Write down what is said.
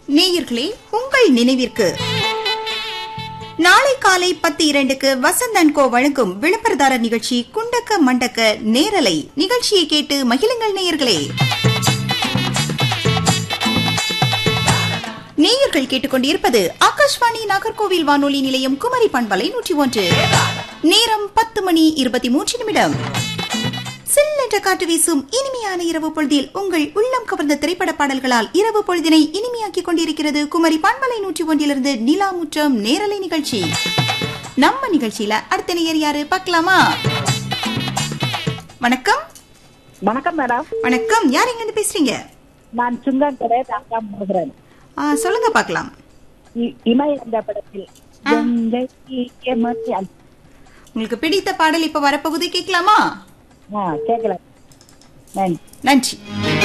நேயர்களே உங்கள் நினைவிற்கு நாளை காலை பத்து இரண்டுக்கு வசந்தன் கோ வழங்கும் விளம்பரதாரர் நிகழ்ச்சி குண்டக்க மண்டக்க நேரலை நிகழ்ச்சியை கேட்டு மகிழுங்கள் நேயர்களே நேயர்கள் கேட்டுக்கொண்டிருப்பது ஆகாஷ்வாணி நாகர்கோவில் வானொலி நிலையம் குமரி பண்பலை நூற்றி ஒன்று நேரம் பத்து மணி இருபத்தி மூன்று நிமிடம் சில்லென்ற காற்று வீசும் இனிமையான இரவு பொழுதில் உங்கள் உள்ளம் கவர்ந்த திரைப்பட பாடல்களால் இரவு பொழுதினை இனிமையாக்கிக் கொண்டிருக்கிறது குமரி பண்பலை நூற்றி ஒன்றிலிருந்து நிலாமுற்றம் நேரலை நிகழ்ச்சி நம்ம நிகழ்ச்சியில அடுத்த நேயர் யாரு பார்க்கலாமா வணக்கம் வணக்கம் மேடம் வணக்கம் யார் எங்க இருந்து பேசுறீங்க நான் சுங்கங்கடை தாக்கா மோகரன் ஆ, சொல்லுங்க பார்க்கலாம் இ- இமய என்ற படத்தில் கங்கை ஏமாற்றி அல்- உங்களுக்கு பிடித்த பாடல் இப்ப வரப்போகுது கேட்கலாமா ஆ கேட்கலாம் நன்றி நன்றி